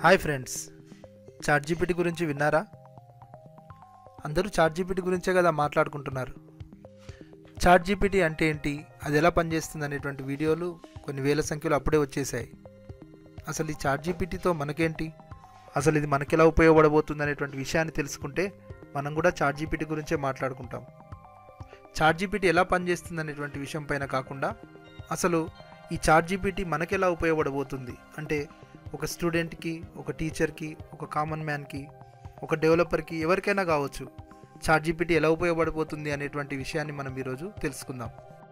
hi friends chat GPT గురించి విన్నారా అందరూ చాట్ జీపీటీ గురించే కదా మాట్లాడుకుంటున్నారు చాట్ జీపీటీ అంటే ఏంటి అది ఎలా పనిచేస్తుంది అనేటువంటి వీడియోలు కొన్ని వేల సంఖ్యలో అప్పుడే వచ్చేసాయి అసలు ఈ చాట్ జీపీటీతో మనకేంటి అసలు ఇది మనకి ఎలా ఉపయోగపడబోతుంది అనేటువంటి విషయాన్ని తెలుసుకుంటే మనం కూడా చాట్ జీపీటీ గురించే మాట్లాడుకుంటాం చాట్ జీపీటీ ఎలా పనిచేస్తుంది అనేటువంటి విషయం పైన కాకుండా అసలు ఈ చాట్ జీపీటీ మనకి ఎలా ఉపయోగపడబోతుంది అంటే ఒక స్టూడెంట్కి ఒక టీచర్కి ఒక కామన్ మ్యాన్కి ఒక డెవలపర్కి ఎవరికైనా కావచ్చు చాట్ జీపీటీ ఎలా ఉపయోగపడబోతుంది అనేటువంటి విషయాన్ని మనం ఈరోజు తెలుసుకుందాం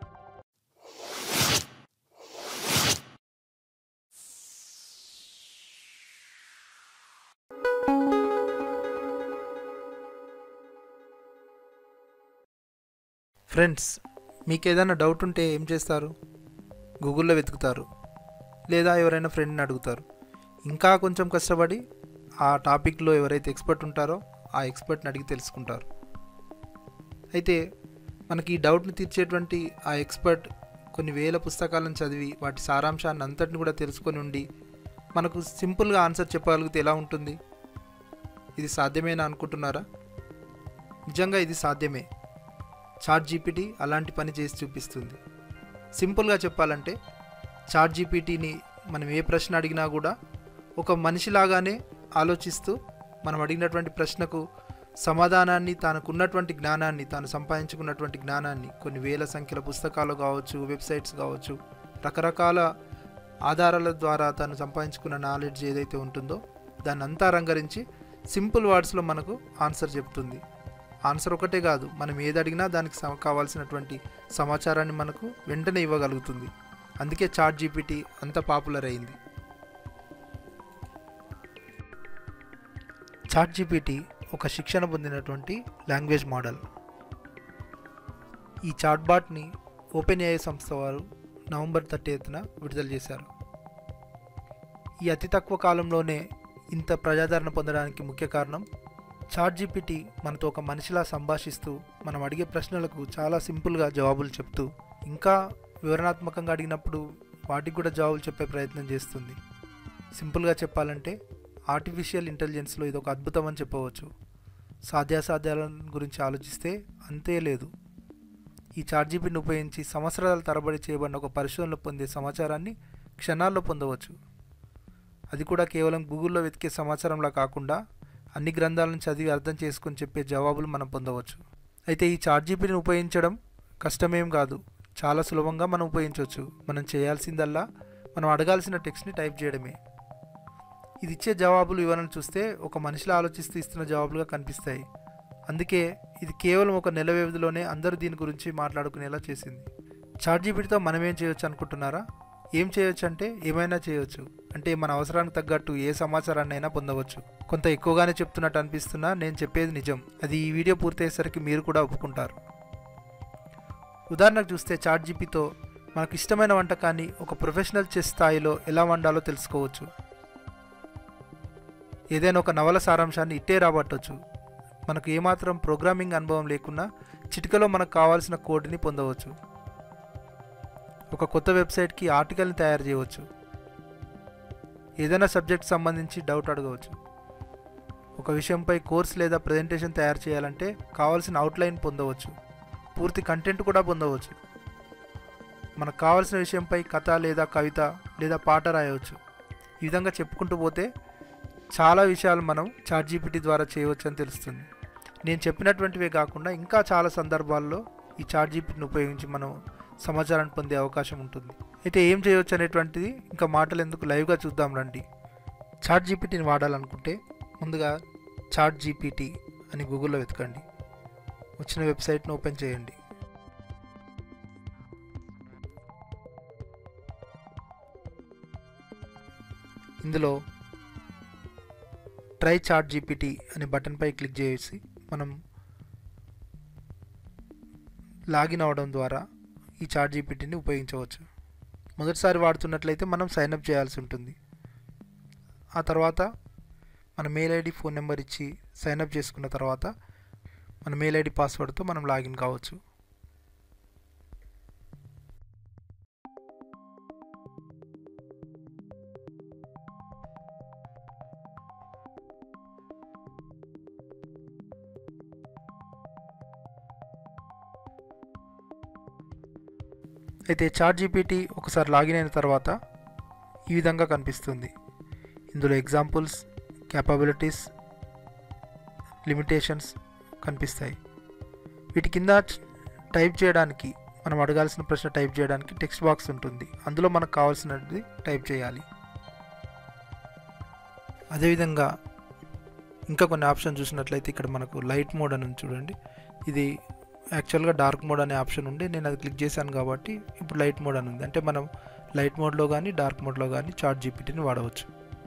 ఫ్రెండ్స్ మీకు ఏదైనా డౌట్ ఉంటే ఏం చేస్తారు గూగుల్లో వెతుకుతారు లేదా ఎవరైనా ఫ్రెండ్ని అడుగుతారు ఇంకా కొంచెం కష్టపడి ఆ టాపిక్లో ఎవరైతే ఎక్స్పర్ట్ ఉంటారో ఆ ఎక్స్పర్ట్ని అడిగి తెలుసుకుంటారు అయితే మనకి ఈ డౌట్ని తీర్చేటువంటి ఆ ఎక్స్పర్ట్ కొన్ని వేల పుస్తకాలను చదివి వాటి సారాంశాన్ని అంతటిని కూడా తెలుసుకొని ఉండి మనకు సింపుల్గా ఆన్సర్ చెప్పగలిగితే ఎలా ఉంటుంది ఇది సాధ్యమేనా అనుకుంటున్నారా నిజంగా ఇది సాధ్యమే చాట్ జీపీటీ అలాంటి పని చేసి చూపిస్తుంది సింపుల్గా చెప్పాలంటే చాట్ జీపీటీని మనం ఏ ప్రశ్న అడిగినా కూడా ఒక మనిషిలాగానే ఆలోచిస్తూ మనం అడిగినటువంటి ప్రశ్నకు సమాధానాన్ని తనకున్నటువంటి జ్ఞానాన్ని తాను సంపాదించుకున్నటువంటి జ్ఞానాన్ని కొన్ని వేల సంఖ్యల పుస్తకాలు కావచ్చు వెబ్సైట్స్ కావచ్చు రకరకాల ఆధారాల ద్వారా తను సంపాదించుకున్న నాలెడ్జ్ ఏదైతే ఉంటుందో దాన్ని అంతా రంగరించి సింపుల్ వర్డ్స్లో మనకు ఆన్సర్ చెప్తుంది ఆన్సర్ ఒకటే కాదు మనం ఏది అడిగినా దానికి సమ- కావాల్సినటువంటి సమాచారాన్ని మనకు వెంటనే ఇవ్వగలుగుతుంది అందుకే చాట్ జీపీటీ అంత పాపులర్ అయింది చాట్ జీపీటీ ఒక శిక్షణ పొందినటువంటి లాంగ్వేజ్ మోడల్ ఈ చాట్బాట్ని ఓపెన్ ఏఐ సంస్థ వారు నవంబర్ థర్టీ విడుదల చేశారు ఈ అతి తక్కువ కాలంలోనే ఇంత ప్రజాదరణ పొందడానికి ముఖ్య కారణం చాట్ జీపీటీ మనతో ఒక మనిషిలా సంభాషిస్తూ మనం అడిగే ప్రశ్నలకు చాలా సింపుల్గా జవాబులు చెప్తూ ఇంకా వివరణాత్మకంగా అడిగినప్పుడు వాటికి కూడా జవాబులు చెప్పే ప్రయత్నం చేస్తుంది సింపుల్గా చెప్పాలంటే ఆర్టిఫిషియల్ ఇంటెలిజెన్స్లో ఇది ఒక అద్భుతం అని చెప్పవచ్చు సాధ్యాసాధ్యాల గురించి ఆలోచిస్తే అంతే లేదు ఈ చాట్ జీపీని ఉపయోగించి సంవత్సరాల తరబడి చేయబడిన ఒక పరిశోధనలో పొందే సమాచారాన్ని క్షణాల్లో పొందవచ్చు అది కూడా కేవలం గూగుల్లో వెతికే సమాచారంలా కాకుండా అన్ని గ్రంథాలను చదివి అర్థం చేసుకొని చెప్పే జవాబులు మనం పొందవచ్చు అయితే ఈ చాట్ జీపీని ఉపయోగించడం కష్టమేం కాదు చాలా సులభంగా మనం ఉపయోగించవచ్చు మనం చేయాల్సిందల్లా మనం అడగాల్సిన టెక్స్ట్ని టైప్ చేయడమే ఇది ఇచ్చే జవాబులు వివరణ చూస్తే ఒక మనిషిలా ఆలోచిస్తూ ఇస్తున్న జవాబులుగా కనిపిస్తాయి అందుకే ఇది కేవలం ఒక నెల వ్యవధిలోనే అందరూ దీని గురించి మాట్లాడుకునేలా చేసింది చాట్ జీపీటీతో మనం ఏం చేయొచ్చు అనుకుంటున్నారా ఏం చేయొచ్చు అంటే ఏమైనా చేయొచ్చు అంటే మన అవసరానికి తగ్గట్టు ఏ సమాచారాన్ని అయినా పొందవచ్చు కొంత ఎక్కువగానే చెప్తున్నట్టు అనిపిస్తున్నా నేను చెప్పేది నిజం అది ఈ వీడియో పూర్తయ్యేసరికి మీరు కూడా ఒప్పుకుంటారు ఉదాహరణకు చూస్తే చాట్ జీపీతో మనకు ఇష్టమైన వంటకాన్ని ఒక ప్రొఫెషనల్ చెస్ స్థాయిలో ఎలా వండాలో తెలుసుకోవచ్చు ఏదైనా ఒక నవల సారాంశాన్ని ఇట్టే రాబట్టవచ్చు మనకు ఏమాత్రం ప్రోగ్రామింగ్ అనుభవం లేకున్నా చిటికలో మనకు కావాల్సిన కోడ్ని పొందవచ్చు ఒక కొత్త వెబ్సైట్కి ఆర్టికల్ని తయారు చేయవచ్చు ఏదైనా సబ్జెక్ట్ సంబంధించి డౌట్ అడగవచ్చు ఒక విషయంపై కోర్స్ లేదా ప్రజెంటేషన్ తయారు చేయాలంటే కావాల్సిన అవుట్లైన్ పొందవచ్చు పూర్తి కంటెంట్ కూడా పొందవచ్చు మనకు కావాల్సిన విషయంపై కథ లేదా కవిత లేదా పాట రాయవచ్చు ఈ విధంగా చెప్పుకుంటూ పోతే చాలా విషయాలు మనం చాట్ జీపీటీ ద్వారా చేయవచ్చు అని తెలుస్తుంది నేను చెప్పినటువంటివే కాకుండా ఇంకా చాలా సందర్భాల్లో ఈ చాట్ జీపీటీని ఉపయోగించి మనం సమాచారాన్ని పొందే అవకాశం ఉంటుంది అయితే ఏం చేయవచ్చు అనేటువంటిది ఇంకా మాటలు ఎందుకు లైవ్గా చూద్దాం రండి చాట్ జీపీటీని వాడాలనుకుంటే ముందుగా చాట్ జీపీటీ అని గూగుల్లో వెతకండి వచ్చిన వెబ్సైట్ను ఓపెన్ చేయండి ఇందులో ట్రై చాట్ జీపీటీ అనే బటన్పై క్లిక్ చేసి మనం లాగిన్ అవ్వడం ద్వారా ఈ చాట్ జీపీటీని ఉపయోగించవచ్చు మొదటిసారి వాడుతున్నట్లయితే మనం సైన్అప్ చేయాల్సి ఉంటుంది ఆ తర్వాత మన మెయిల్ ఐడి ఫోన్ నెంబర్ ఇచ్చి సైన్అప్ చేసుకున్న తర్వాత మన మెయిల్ ఐడి పాస్వర్డ్తో మనం లాగిన్ కావచ్చు అయితే చాట్ జీపీటీ ఒకసారి లాగిన్ అయిన తర్వాత ఈ విధంగా కనిపిస్తుంది ఇందులో ఎగ్జాంపుల్స్ క్యాపబిలిటీస్ లిమిటేషన్స్ కనిపిస్తాయి వీటి కింద టైప్ చేయడానికి మనం అడగాల్సిన ప్రశ్న టైప్ చేయడానికి టెక్స్ట్ బాక్స్ ఉంటుంది అందులో మనకు కావాల్సినది టైప్ చేయాలి అదేవిధంగా ఇంకా కొన్ని ఆప్షన్ చూసినట్లయితే ఇక్కడ మనకు లైట్ మోడ్ అని ఉంది చూడండి ఇది యాక్చువల్గా డార్క్ మోడ్ అనే ఆప్షన్ ఉండి నేను అది క్లిక్ చేశాను కాబట్టి ఇప్పుడు లైట్ మోడ్ అని ఉంది అంటే మనం లైట్ మోడ్లో కానీ డార్క్ మోడ్లో కానీ చాట్ జీపీటీని వాడవచ్చు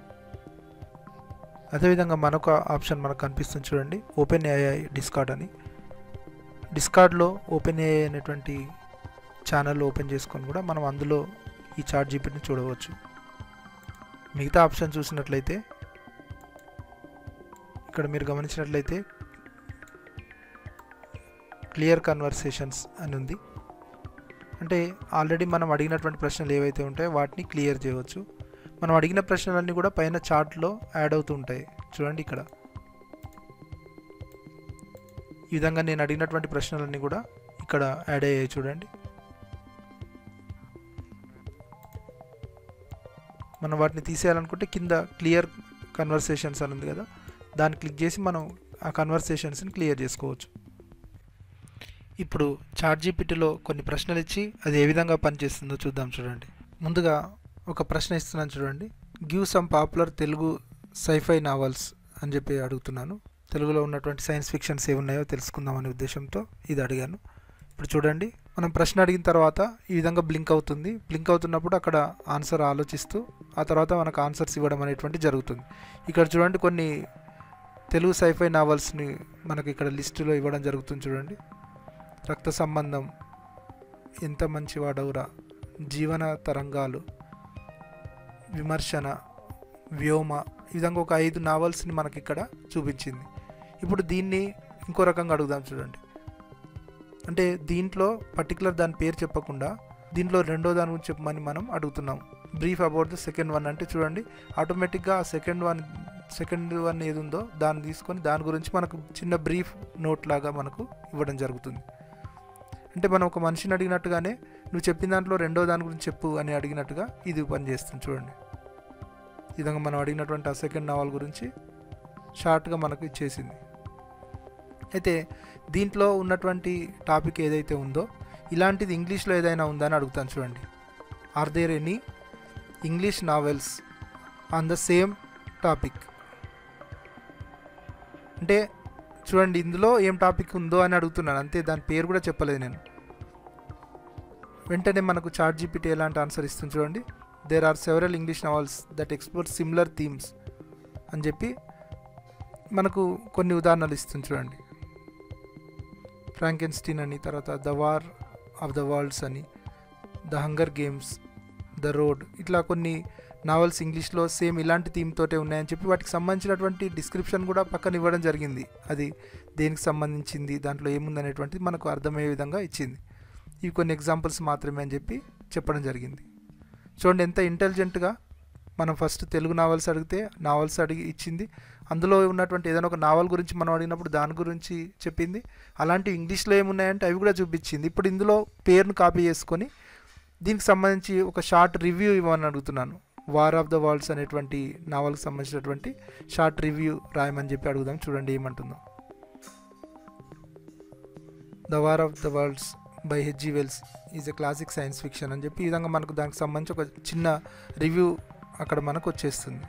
అదేవిధంగా మరొక ఆప్షన్ మనకు కనిపిస్తుంది చూడండి ఓపెన్ ఏఐ డిస్కార్డ్ అని డిస్కార్డ్లో ఓపెన్ ఏఐ అనేటువంటి ఛానల్ ఓపెన్ చేసుకొని కూడా మనం అందులో ఈ చాట్ జీపీటీని చూడవచ్చు మిగతా ఆప్షన్ చూసినట్లయితే ఇక్కడ మీరు గమనించినట్లయితే క్లియర్ కన్వర్సేషన్స్ అని ఉంది అంటే ఆల్రెడీ మనం అడిగినటువంటి ప్రశ్నలు ఏవైతే ఉంటాయో వాటిని క్లియర్ చేయవచ్చు మనం అడిగిన ప్రశ్నలన్నీ కూడా పైన చార్ట్లో యాడ్ అవుతూ ఉంటాయి చూడండి ఇక్కడ ఈ విధంగా నేను అడిగినటువంటి ప్రశ్నలన్నీ కూడా ఇక్కడ యాడ్ అయ్యాయి చూడండి మనం వాటిని తీసేయాలనుకుంటే కింద క్లియర్ కన్వర్సేషన్స్ అని ఉంది కదా దాన్ని క్లిక్ చేసి మనం ఆ కన్వర్సేషన్స్ని క్లియర్ చేసుకోవచ్చు ఇప్పుడు చాట్ జీపీటీలో కొన్ని ప్రశ్నలు ఇచ్చి అది ఏ విధంగా పనిచేస్తుందో చూద్దాం చూడండి ముందుగా ఒక ప్రశ్న ఇస్తున్నాను చూడండి give some popular Telugu sci-fi novels అని చెప్పి అడుగుతున్నాను తెలుగులో ఉన్నటువంటి సైన్స్ ఫిక్షన్స్ ఏ ఉన్నాయో తెలుసుకుందాం అనే ఉద్దేశంతో ఇది అడిగాను ఇప్పుడు చూడండి మనం ప్రశ్న అడిగిన తర్వాత ఈ విధంగా బ్లింక్ అవుతుంది బ్లింక్ అవుతున్నప్పుడు అక్కడ ఆన్సర్ ఆలోచిస్తూ ఆ తర్వాత మనకు ఆన్సర్స్ ఇవ్వడం అనేటువంటి జరుగుతుంది ఇక్కడ చూడండి కొన్ని తెలుగు సైఫై నావల్స్ని మనకి ఇక్కడ లిస్టులో ఇవ్వడం జరుగుతుంది చూడండి రక్త సంబంధం ఎంత మంచి వాడవురా జీవన తరంగాలు విమర్శన వ్యోమ ఈ విధంగా ఒక ఐదు నావల్స్ని మనకి ఇక్కడ చూపించింది ఇప్పుడు దీన్ని ఇంకో రకంగా అడుగుదాం చూడండి అంటే దీంట్లో పర్టికులర్ దాని పేరు చెప్పకుండా దీంట్లో రెండో దాని గురించి చెప్పమని మనం అడుగుతున్నాం brief about the second one అంటే చూడండి ఆటోమేటిక్గా ఆ సెకండ్ వన్ సెకండ్ వన్ ఏది ఉందో దాన్ని తీసుకొని దాని గురించి మనకు చిన్న బ్రీఫ్ నోట్ లాగా మనకు ఇవ్వడం జరుగుతుంది అంటే మనం ఒక మనిషిని అడిగినట్టుగానే నువ్వు చెప్పిన దాంట్లో రెండో దాని గురించి చెప్పు అని అడిగినట్టుగా ఇది పనిచేస్తుంది చూడండి ఈ విధంగా మనం అడిగినటువంటి ఆ సెకండ్ నావల్ గురించి షార్ట్గా మనకు ఇచ్చేసింది అయితే దీంట్లో ఉన్నటువంటి టాపిక్ ఏదైతే ఉందో ఇలాంటిది ఇంగ్లీష్లో ఏదైనా ఉందా అని అడుగుతాను చూడండి are there any English novels on the same topic అంటే చూడండి ఇందులో ఏం టాపిక్ ఉందో అని అడుగుతున్నాను అంతే దాని పేరు కూడా చెప్పలేదు నేను వెంటనే మనకు చాట్ జీపీటీ ఎలాంటి ఆన్సర్ ఇస్తుంది చూడండి there are several English novels that explore similar themes అని చెప్పి మనకు కొన్ని ఉదాహరణలు ఇస్తుంది చూడండి ఫ్రాంకెన్స్టీన్ అని తర్వాత the war of the worlds అని the hunger games the road ఇట్లా కొన్ని నావల్స్ ఇంగ్లీష్లో సేమ్ ఇలాంటి థీమ్ తోటే ఉన్నాయని చెప్పి వాటికి సంబంధించినటువంటి డిస్క్రిప్షన్ కూడా పక్కన ఇవ్వడం జరిగింది అది దేనికి సంబంధించింది దాంట్లో ఏముంది అనేటువంటిది మనకు అర్థమయ్యే విధంగా ఇచ్చింది ఇవి కొన్ని ఎగ్జాంపుల్స్ మాత్రమే అని చెప్పి చెప్పడం జరిగింది చూడండి ఎంత ఇంటెలిజెంట్గా మనం ఫస్ట్ తెలుగు నావల్స్ అడిగితే నావల్స్ అడిగి ఇచ్చింది అందులో ఉన్నటువంటి ఏదైనా ఒక నావల్ గురించి మనం అడిగినప్పుడు దాని గురించి చెప్పింది అలాంటి ఇంగ్లీష్లో ఏమున్నాయంటే అవి కూడా చూపించింది ఇప్పుడు ఇందులో పేరును కాపీ చేసుకొని దీనికి సంబంధించి ఒక షార్ట్ రివ్యూ ఇవ్వమని అడుగుతున్నాను వార్ ఆఫ్ ద వరల్డ్స్ అనేటువంటి నావల్కి సంబంధించినటువంటి షార్ట్ రివ్యూ రాయమని చెప్పి అడుగుదాం చూడండి ఏమంటుందో the war of the worlds by H G Wells is a classic science fiction అని చెప్పి ఈ విధంగా మనకు దానికి సంబంధించి ఒక చిన్న రివ్యూ అక్కడ మనకు వచ్చేస్తుంది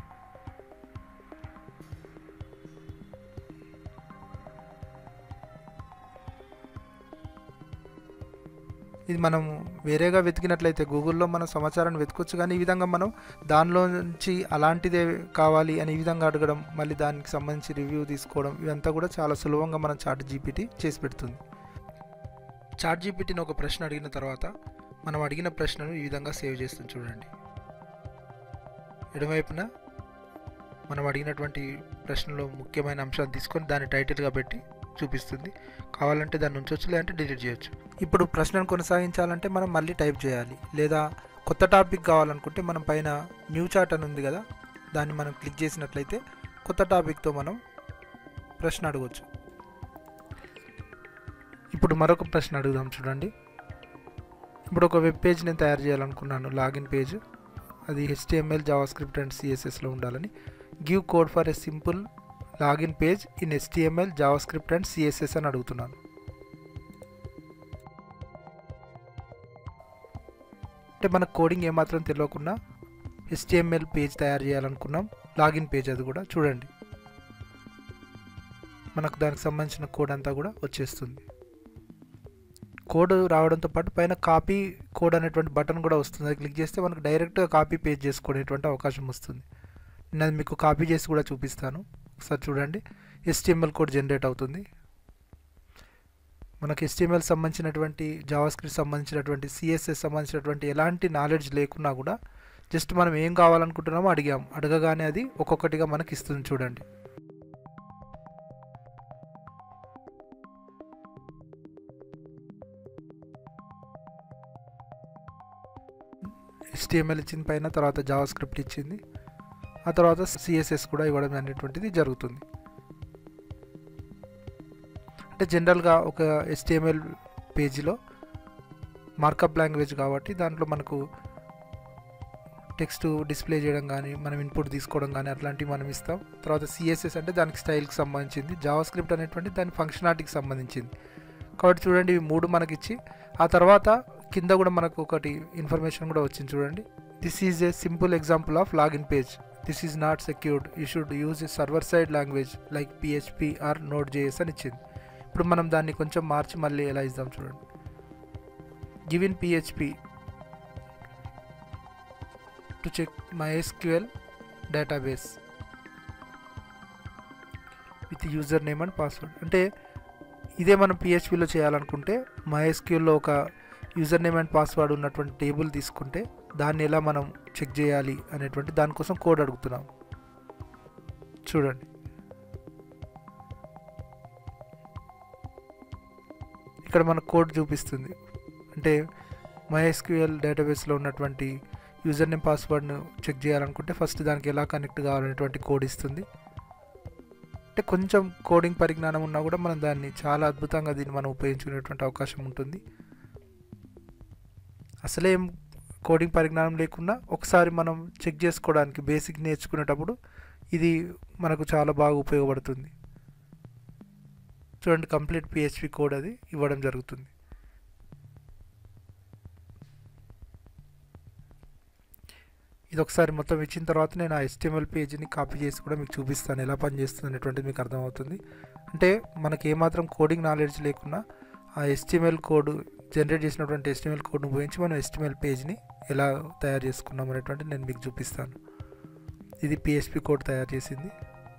ఇది మనం వేరేగా వెతికినట్లయితే గూగుల్లో మనం సమాచారాన్ని వెతకొచ్చు కానీ ఈ విధంగా మనం దానిలో నుంచి అలాంటిదే కావాలి అని ఈ విధంగా అడగడం మళ్ళీ దానికి సంబంధించి రివ్యూ తీసుకోవడం ఇదంతా కూడా చాలా సులభంగా మనం చాట్ జీపీటీ చేసి పెడుతుంది చాట్ జీపీటీని ఒక ప్రశ్న అడిగిన తర్వాత మనం అడిగిన ప్రశ్నను ఈ విధంగా సేవ్ చేస్తుంది చూడండి ఎడమవైపున మనం అడిగినటువంటి ప్రశ్నలో ముఖ్యమైన అంశాన్ని తీసుకొని దాన్ని టైటిల్గా పెట్టి చూపిస్తుంది కావాలంటే దాన్ని ఉంచవచ్చు లేదంటే డిలీట్ చేయొచ్చు ఇప్పుడు ప్రశ్నను కొనసాగించాలంటే మనం మళ్ళీ టైప్ చేయాలి లేదా కొత్త టాపిక్ కావాలనుకుంటే మనం పైన న్యూ చాట్ అని ఉంది కదా దాన్ని మనం క్లిక్ చేసినట్లయితే కొత్త టాపిక్తో మనం ప్రశ్న అడగవచ్చు ఇప్పుడు మరొక ప్రశ్న అడుగుదాం చూడండి ఇప్పుడు ఒక వెబ్ పేజ్ నేను తయారు చేయాలనుకున్నాను లాగిన్ పేజ్ అది హెచ్టిఎంఎల్ జావాస్క్రిప్ట్ అండ్ సిఎస్ఎస్లో ఉండాలని give code for a simple login page in HTML JavaScript and CSS అని అడుగుతున్నాను అంటే మన కోడింగ్ ఏమాత్రం తెలియకుండా హెచ్టిఎంఎల్ పేజ్ తయారు చేయాలనుకున్నాం లాగిన్ పేజ్ అది కూడా చూడండి మనకు దానికి సంబంధించిన కోడ్ అంతా కూడా వచ్చేస్తుంది కోడ్ రావడంతో పాటు పైన కాపీ కోడ్ అనేటువంటి బటన్ కూడా వస్తుంది అది క్లిక్ చేస్తే మనకు డైరెక్ట్గా కాపీ పేజ్ చేసుకునేటువంటి అవకాశం వస్తుంది నేను అది మీకు కాపీ చేసి కూడా చూపిస్తాను ఒకసారి చూడండి ఎస్టిఎంఎల్ కోడ్ జనరేట్ అవుతుంది మనకి ఎస్టిఎంఎల్ సంబంధించినటువంటి జావాస్క్రిప్ట్ సంబంధించినటువంటి సిఎస్ఎస్ సంబంధించినటువంటి ఎలాంటి నాలెడ్జ్ లేకున్నా కూడా జస్ట్ మనం ఏం కావాలనుకుంటున్నామో అడిగాం అడగగానే అది ఒక్కొక్కటిగా మనకి ఇస్తుంది చూడండి హెచ్టిఎంఎల్ ఇచ్చిన పైన తర్వాత జావా స్క్రిప్ట్ ఇచ్చింది ఆ తర్వాత సిఎస్ఎస్ కూడా ఇవ్వడం అనేటువంటిది జరుగుతుంది అంటే జనరల్గా ఒక హెచ్టిఎంఎల్ పేజీలో మార్కప్ లాంగ్వేజ్ కాబట్టి దాంట్లో మనకు టెక్స్ట్ డిస్ప్లే చేయడం కానీ మనం ఇన్పుట్ తీసుకోవడం కానీ అట్లాంటివి మనం ఇస్తాం తర్వాత సిఎస్ఎస్ అంటే దానికి స్టైల్కి సంబంధించింది జావా స్క్రిప్ట్ అనేటువంటి దాని ఫంక్షనాలిటీకి సంబంధించింది కాబట్టి చూడండి ఇవి మూడు మనకి ఇచ్చి ఆ తర్వాత కింద కూడా మనకు ఒకటి ఇన్ఫర్మేషన్ కూడా వచ్చింది చూడండి this is a simple example of login page this is not secured you should use a server side language like PHP or Node JS అని ఇచ్చింది ఇప్పుడు మనం దాన్ని కొంచెం మార్చి మళ్ళీ ఎలా ఇద్దాం చూడండి give in PHP to check MySQL database with user name and password అంటే ఇదే మనం పిహెచ్పిలో చేయాలనుకుంటే MySQL ఒక యూజర్ నేమ్ అండ్ పాస్వర్డ్ ఉన్నటువంటి టేబుల్ తీసుకుంటే దాన్ని ఎలా మనం చెక్ చేయాలి అనేటువంటి దానికోసం కోడ్ అడుగుతున్నాం చూడండి ఇక్కడ మన కోడ్ చూపిస్తుంది అంటే MySQL డేటాబేస్లో ఉన్నటువంటి యూజర్ నేమ్ పాస్వర్డ్ను చెక్ చేయాలనుకుంటే ఫస్ట్ దానికి ఎలా కనెక్ట్ కావాలనేటువంటి కోడ్ ఇస్తుంది అంటే కొంచెం కోడింగ్ పరిజ్ఞానం ఉన్నా కూడా మనం దాన్ని చాలా అద్భుతంగా దీన్ని మనం ఉపయోగించుకునేటువంటి అవకాశం ఉంటుంది అసలేం కోడింగ్ పరిజ్ఞానం లేకుండా ఒకసారి మనం చెక్ చేసుకోవడానికి బేసిక్ నేర్చుకునేటప్పుడు ఇది మనకు చాలా బాగా ఉపయోగపడుతుంది చూడండి కంప్లీట్ పిహెచ్పి కోడ్ అది ఇవ్వడం జరుగుతుంది ఇది ఒకసారి మొత్తం ఇచ్చిన తర్వాత నేను ఆ HTML పేజీని కాపీ చేసి కూడా మీకు చూపిస్తాను ఎలా పనిచేస్తుంది అనేటువంటిది మీకు అర్థమవుతుంది అంటే మనకి ఏమాత్రం కోడింగ్ నాలెడ్జ్ లేకున్నా ఆ ఎస్టిఎంఎల్ కోడ్ జనరేట్ చేసినటువంటి ఎస్టిఎంఎల్ కోడ్ను ఉపయోగించి మనం ఎస్టిఎంఎల్ పేజ్ని ఎలా తయారు చేసుకున్నాం అనేటువంటి నేను మీకు చూపిస్తాను ఇది పిహెచ్పి కోడ్ తయారు చేసింది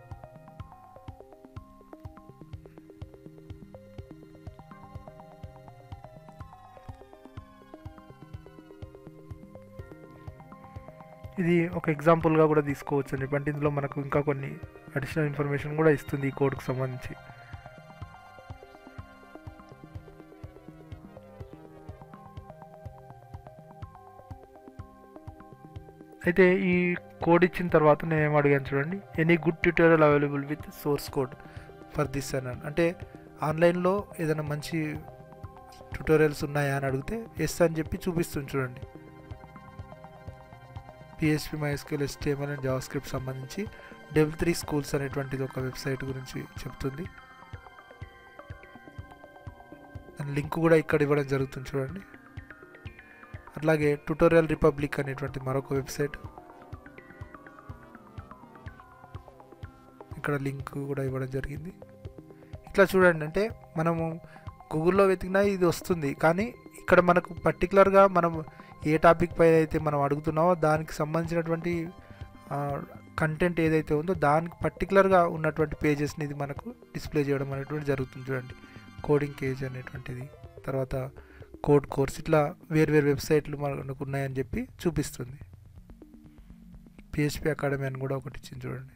ఇది ఒక ఎగ్జాంపుల్గా కూడా తీసుకోవచ్చు అండి అంటే ఇందులో మనకు ఇంకా కొన్ని అడిషనల్ ఇన్ఫర్మేషన్ కూడా ఇస్తుంది ఈ కోడ్కి సంబంధించి అయితే ఈ కోడ్ ఇచ్చిన తర్వాత నేను ఏం అడిగాను చూడండి any good tutorial available with source code for this అన్నాను అంటే ఆన్లైన్లో ఏదైనా మంచి ట్యూటోరియల్స్ ఉన్నాయా అని అడిగితే ఎస్ అని చెప్పి చూపిస్తుంది చూడండి PHP MySQL HTML and JavaScript సంబంధించి డెవ్ త్రీ స్కూల్స్ అనేటువంటిది ఒక వెబ్సైట్ గురించి చెప్తుంది దాని లింక్ కూడా ఇక్కడ ఇవ్వడం జరుగుతుంది చూడండి అట్లాగే ట్యూటోరియల్ రిపబ్లిక్ అనేటువంటి మరొక వెబ్సైట్ ఇక్కడ లింక్ కూడా ఇవ్వడం జరిగింది ఇట్లా చూడండి అంటే మనము గూగుల్లో వెతికినా ఇది వస్తుంది కానీ ఇక్కడ మనకు పర్టికులర్గా మనం ఏ టాపిక్ పై అయితే మనం అడుగుతున్నామో దానికి సంబంధించినటువంటి కంటెంట్ ఏదైతే ఉందో దానికి పర్టికులర్గా ఉన్నటువంటి పేజెస్ని ఇది మనకు డిస్ప్లే చేయడం అనేటువంటి జరుగుతుంది చూడండి కోడింగ్ కేజ్ అనేటువంటిది తర్వాత కోడ్ కోర్స్ ఇట్లా వేరు వేరు వెబ్సైట్లు మనకు ఉన్నాయని చెప్పి చూపిస్తుంది పిహెచ్పి అకాడమీ అని కూడా ఒకటి ఇచ్చింది చూడండి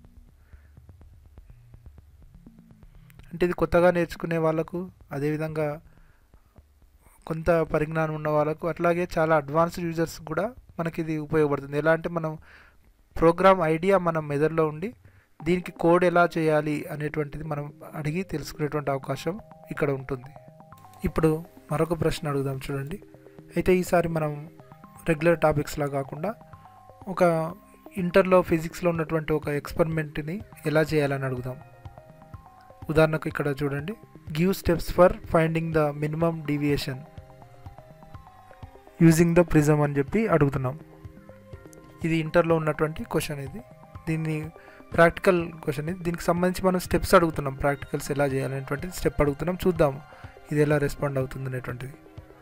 అంటే ఇది కొత్తగా నేర్చుకునే వాళ్ళకు అదేవిధంగా కొంత పరిజ్ఞానం ఉన్న వాళ్ళకు అట్లాగే చాలా అడ్వాన్స్డ్ యూజర్స్ కూడా మనకి ఇది ఉపయోగపడుతుంది ఎలా అంటే మనం ప్రోగ్రామ్ ఐడియా మన మెదడులో ఉండి దీనికి కోడ్ ఎలా చేయాలి అనేటువంటిది మనం అడిగి తెలుసుకునేటువంటి అవకాశం ఇక్కడ ఉంటుంది ఇప్పుడు మరొక ప్రశ్న అడుగుదాం చూడండి అయితే ఈసారి మనం రెగ్యులర్ టాపిక్స్లా కాకుండా ఒక ఇంటర్లో ఫిజిక్స్లో ఉన్నటువంటి ఒక ఎక్స్పెరిమెంట్ని ఎలా చేయాలని అడుగుదాం ఉదాహరణకు ఇక్కడ చూడండి give steps for finding the minimum deviation using the prism అని చెప్పి అడుగుతున్నాం ఇది ఇంటర్లో ఉన్నటువంటి క్వశ్చన్ ఇది దీన్ని ప్రాక్టికల్ క్వశ్చన్ ఇది దీనికి సంబంధించి మనం స్టెప్స్ అడుగుతున్నాం ప్రాక్టికల్స్ ఎలా చేయాలనేటువంటిది స్టెప్ అడుగుతున్నాం చూద్దాం ఇది ఎలా రెస్పాండ్ అవుతుంది అనేటువంటిది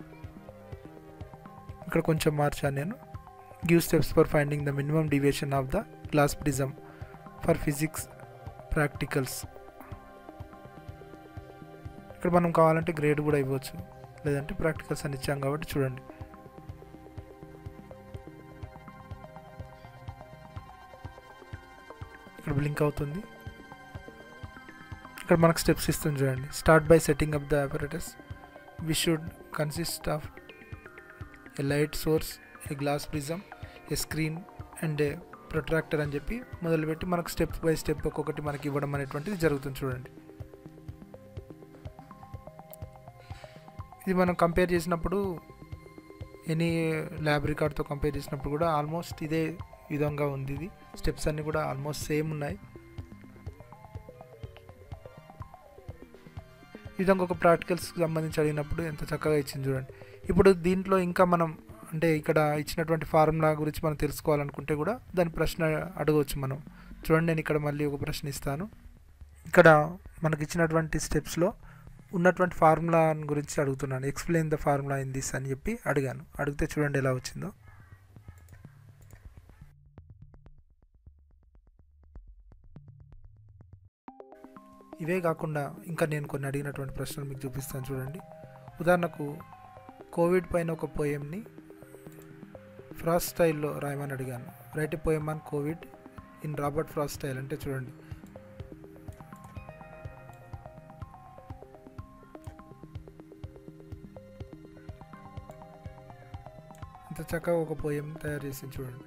ఇక్కడ కొంచెం మార్చాను నేను give steps for finding the minimum deviation of the glass prism for physics practicals ఇక్కడ మనం కావాలంటే గ్రేడ్ కూడా ఇవ్వచ్చు లేదంటే ప్రాక్టికల్స్ అని ఇచ్చాం కాబట్టి చూడండి ఇక్కడ బ్లింక్ అవుతుంది ఇక్కడ మనకు స్టెప్స్ ఇస్తుంది చూడండి start by setting up the operators we should consist of a light source a glass prism a screen and a protractor అని చెప్పి మొదలుపెట్టి మనకు స్టెప్ బై స్టెప్ ఒక్కొక్కటి మనకి ఇవ్వడం అనేటువంటిది జరుగుతుంది చూడండి ఇది మనం కంపేర్ చేసినప్పుడు ఎనీ ల్యాబ్ రికార్డ్తో కంపేర్ చేసినప్పుడు కూడా ఆల్మోస్ట్ ఇదే విధంగా ఉంది ఇది స్టెప్స్ అన్నీ కూడా ఆల్మోస్ట్ సేమ్ ఉన్నాయి ఈ విధంగా ఒక ప్రాక్టికల్స్కి సంబంధించి అడిగినప్పుడు ఎంత చక్కగా ఇచ్చింది చూడండి ఇప్పుడు దీంట్లో ఇంకా మనం అంటే ఇక్కడ ఇచ్చినటువంటి ఫార్ములా గురించి మనం తెలుసుకోవాలనుకుంటే కూడా దాని ప్రశ్న అడగవచ్చు మనం చూడండి నేను ఇక్కడ మళ్ళీ ఒక ప్రశ్న ఇస్తాను ఇక్కడ మనకి ఇచ్చినటువంటి స్టెప్స్లో ఉన్నటువంటి ఫార్ములా గురించి అడుగుతున్నాను explain the formula in this అని చెప్పి అడిగాను అడిగితే చూడండి ఎలా వచ్చిందో ఇవే కాకుండా ఇంకా నేను కొన్ని అడిగినటువంటి ప్రశ్నలు మీకు చూపిస్తాను చూడండి ఉదాహరణకు కోవిడ్ పైన ఒక పోయంని ఫ్రాస్ట్ స్టైల్లో రాయమని అడిగాను write poem on Covid in Robert Frost style అంటే చూడండి ఇంత చక్కగా ఒక పోయం తయారు చేసి చూడండి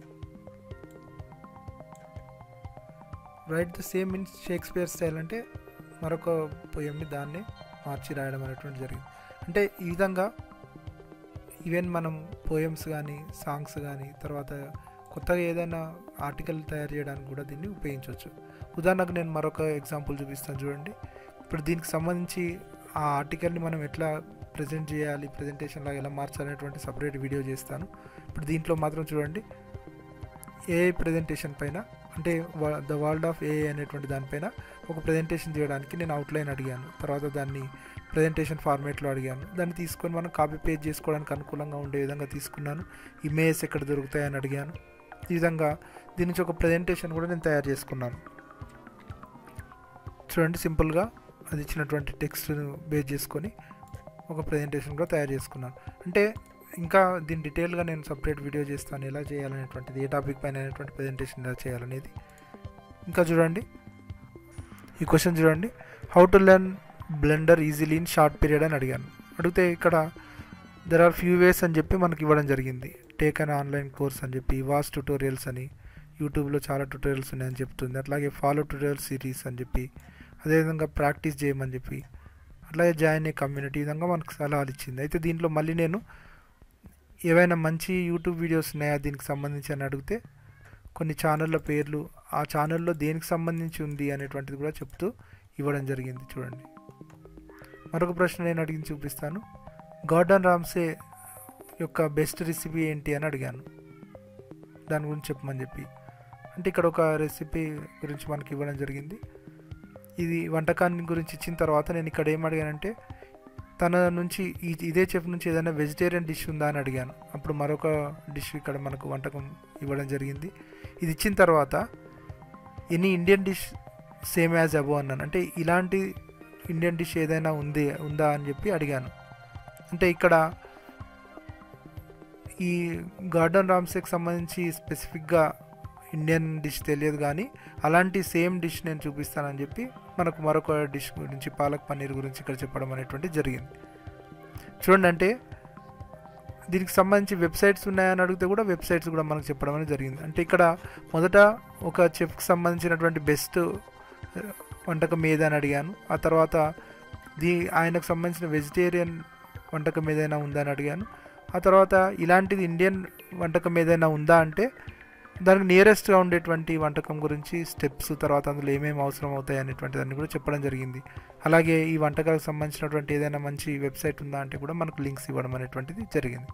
write the same in Shakespeare style అంటే మరొక పోయంని దాన్ని మార్చి రాయడం అనేటువంటి జరిగింది అంటే ఈ విధంగా ఈవెన్ మనం పోయమ్స్ కానీ సాంగ్స్ కానీ తర్వాత కొత్తగా ఏదైనా ఆర్టికల్ తయారు చేయడానికి కూడా దీన్ని ఉపయోగించవచ్చు ఉదాహరణకు నేను మరొక ఎగ్జాంపుల్ చూపిస్తాను చూడండి ఇప్పుడు దీనికి సంబంధించి ఆ ఆర్టికల్ని మనం ఎట్లా ప్రజెంట్ చేయాలి ప్రజెంటేషన్లో ఎలా మార్చాలనేటువంటి సపరేట్ వీడియో చేస్తాను ఇప్పుడు దీంట్లో మాత్రం చూడండి ఏఐ ప్రజెంటేషన్ పైన అంటే ద వరల్డ్ ఆఫ్ ఏఐ అనేటువంటి దానిపైన ఒక ప్రజెంటేషన్ చేయడానికి నేను అవుట్లైన్ అడిగాను తర్వాత దాన్ని ప్రజెంటేషన్ ఫార్మేట్లో అడిగాను దాన్ని తీసుకొని మనం కాపీ పేజ్ చేసుకోవడానికి అనుకూలంగా ఉండే విధంగా తీసుకున్నాను ఇమేజెస్ ఎక్కడ దొరుకుతాయని అడిగాను ఈ విధంగా దీని నుంచి ఒక ప్రజెంటేషన్ కూడా నేను తయారు చేసుకున్నాను చూడండి సింపుల్గా అది ఇచ్చినటువంటి టెక్స్ట్ను బేస్ చేసుకొని ఒక ప్రజెంటేషన్ కూడా తయారు చేసుకున్నాను అంటే ఇంకా దీని డీటెయిల్గా నేను సపరేట్ వీడియో చేస్తాను ఎలా చేయాలనేటువంటిది ఏ టాపిక్ పైన అనేటువంటి ప్రజెంటేషన్ ఎలా చేయాలనేది ఇంకా చూడండి ఈ క్వశ్చన్ చూడండి how to learn Blender easily in short period అని అడిగాను అడిగితే ఇక్కడ దెర్ ఆర్ ఫ్యూ వేస్ అని చెప్పి మనకి ఇవ్వడం జరిగింది టేక్ అన్ ఆన్లైన్ కోర్స్ అని చెప్పి వాస్ ట్యూటోరియల్స్ అని యూట్యూబ్లో చాలా ట్యూటోరియల్స్ ఉన్నాయని చెప్తుంది అట్లాగే ఫాలో ట్యూటోరియల్ సిరీస్ అని చెప్పి అదేవిధంగా ప్రాక్టీస్ చేయమని చెప్పి అట్లాగే జాయిన్ ఏ కమ్యూనిటీ విధంగా మనకు సలహాలు ఇచ్చింది అయితే దీంట్లో మళ్ళీ నేను ఏవైనా మంచి యూట్యూబ్ వీడియోస్ ఉన్నాయా దీనికి సంబంధించి అని అడిగితే కొన్ని ఛానళ్ళ పేర్లు ఆ ఛానల్లో దేనికి సంబంధించి ఉంది అనేటువంటిది కూడా చెప్తూ ఇవ్వడం జరిగింది చూడండి మరొక ప్రశ్న నేను అడిగి చూపిస్తాను గార్డన్ రామ్సే యొక్క బెస్ట్ రెసిపీ ఏంటి అని అడిగాను దాని గురించి చెప్పమని చెప్పి అంటే ఇక్కడ ఒక రెసిపీ గురించి మనకి ఇవ్వడం జరిగింది ఇది వంటకాన్ని గురించి ఇచ్చిన తర్వాత నేను ఇక్కడ ఏం అడిగానంటే తన నుంచి ఈ ఇదే చెఫ్ నుంచి ఏదైనా వెజిటేరియన్ డిష్ ఉందా అని అడిగాను అప్పుడు మరొక డిష్ ఇక్కడ మనకు వంటకం ఇవ్వడం జరిగింది ఇది ఇచ్చిన తర్వాత any Indian dish same as above అన్నాను అంటే ఇలాంటి ఇండియన్ డిష్ ఏదైనా ఉంది ఉందా అని చెప్పి అడిగాను అంటే ఇక్కడ ఈ గార్డెన్ రామ్సేకి సంబంధించి స్పెసిఫిక్గా ఇండియన్ డిష్ తెలియదు కానీ అలాంటి సేమ్ డిష్ నేను చూపిస్తానని చెప్పి మనకు మరొక డిష్ గురించి పాలక్ పన్నీర్ గురించి ఇక్కడ చెప్పడం అనేటువంటి జరిగింది చూడండి అంటే దీనికి సంబంధించి వెబ్సైట్స్ ఉన్నాయని అడిగితే కూడా వెబ్సైట్స్ కూడా మనకు చెప్పడం అనేది జరిగింది అంటే ఇక్కడ మొదట ఒక చెఫ్కి సంబంధించినటువంటి బెస్ట్ వంటకం ఏదని అడిగాను ఆ తర్వాత దీ ఆయనకు సంబంధించిన వెజిటేరియన్ వంటకం ఏదైనా ఉందని అడిగాను ఆ తర్వాత ఇలాంటిది ఇండియన్ వంటకం ఏదైనా ఉందా అంటే దానికి నియరెస్ట్గా ఉండేటువంటి వంటకం గురించి స్టెప్స్ తర్వాత అందులో ఏమేమి అవసరం అవుతాయి అనేటువంటి దాన్ని కూడా చెప్పడం జరిగింది అలాగే ఈ వంటకాలకు సంబంధించినటువంటి ఏదైనా మంచి వెబ్సైట్ ఉందా అంటే కూడా మనకు లింక్స్ ఇవ్వడం అనేటువంటిది జరిగింది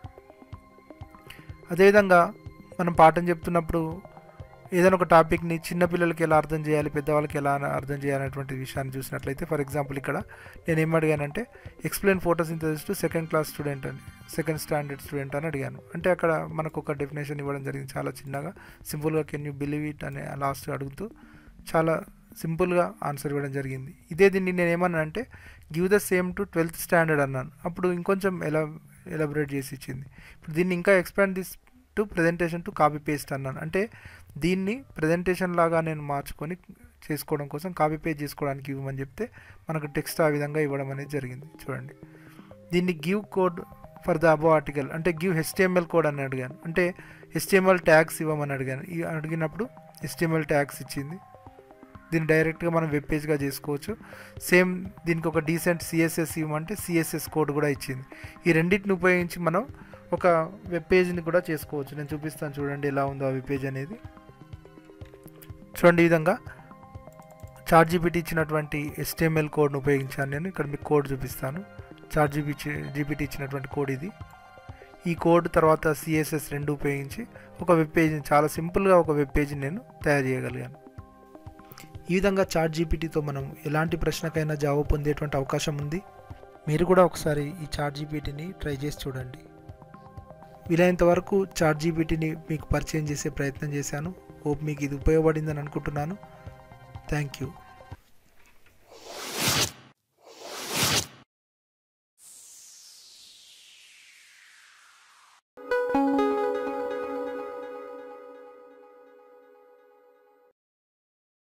అదేవిధంగా మనం పాఠం చెప్తున్నప్పుడు ఏదైనా ఒక టాపిక్ని చిన్నపిల్లలకి ఎలా అర్థం చేయాలి పెద్దవాళ్ళకి ఎలా అర్థం చేయాలనేటువంటి విషయాన్ని చూసినట్లయితే ఫర్ ఎగ్జాంపుల్ ఇక్కడ నేను ఏం అడిగానంటే explain photosynthesis to second class student అని సెకండ్ స్టాండర్డ్ స్టూడెంట్ అని అడిగాను అంటే అక్కడ మనకు ఒక డెఫినేషన్ ఇవ్వడం జరిగింది చాలా చిన్నగా సింపుల్గా కెన్ యూ బిలీవ్ ఇట్ అనే లాస్ట్ అడుగుతూ చాలా సింపుల్గా ఆన్సర్ ఇవ్వడం జరిగింది ఇదే దీన్ని నేను ఏమన్నా అంటే give the same to twelfth standard అన్నాను అప్పుడు ఇంకొంచెం ఎలా ఎలాబరేట్ చేసి ఇచ్చింది ఇప్పుడు దీన్ని ఇంకా expand this to presentation to copy paste అన్నాను అంటే దీన్ని ప్రజెంటేషన్ లాగా నేను మార్చుకొని చేసుకోవడం కోసం కాపీ పేస్ట్ చేసుకోవడానికి ఇవ్వమని చెప్తే మనకు టెక్స్ట్ ఆ విధంగా ఇవ్వడం అనేది జరిగింది చూడండి దీన్ని give code for the above article అంటే గివ్ హెచ్టిఎంఎల్ కోడ్ అని అడిగాను అంటే హెచ్టిఎంఎల్ ట్యాగ్స్ ఇవ్వమని అడిగాను ఈ అడిగినప్పుడు హెచ్టిఎంఎల్ ట్యాగ్స్ ఇచ్చింది దీన్ని డైరెక్ట్గా మనం వెబ్ పేజ్గా చేసుకోవచ్చు సేమ్ దీనికి ఒక డీసెంట్ సిఎస్ఎస్ ఇవ్వమంటే సిఎస్ఎస్ కోడ్ కూడా ఇచ్చింది ఈ రెండింటిని ఉపయోగించి మనం ఒక వెబ్ పేజ్ని కూడా చేసుకోవచ్చు నేను చూపిస్తాను చూడండి ఎలా ఉందో ఆ వెబ్ పేజ్ అనేది చూడండి ఈ విధంగా చార్ట్ జీపీటీ ఇచ్చినటువంటి ఎస్టిఎంఎల్ కోడ్ను ఉపయోగించాను నేను ఇక్కడ మీకు కోడ్ చూపిస్తాను చార్ట్ జీపీ జీపీటీ ఇచ్చినటువంటి కోడ్ ఇది ఈ కోడ్ తర్వాత సిఎస్ఎస్ రెండు ఉపయోగించి ఒక వెబ్ పేజ్ని చాలా సింపుల్గా ఒక వెబ్ పేజ్ని నేను తయారు చేయగలిగాను ఈ విధంగా చార్ట్ జీపీటీతో మనం ఎలాంటి ప్రశ్నకైనా జవాబు పొందేటువంటి అవకాశం ఉంది మీరు కూడా ఒకసారి ఈ చార్ట్ జీపీటీని ట్రై చేసి చూడండి వీలైనంత వరకు చార్ట్ జీపీటీని మీకు పరిచయం చేసే ప్రయత్నం చేశాను హోప్ మీకు ఇది ఉపయోగపడిందని అనుకుంటున్నాను థ్యాంక్ యూ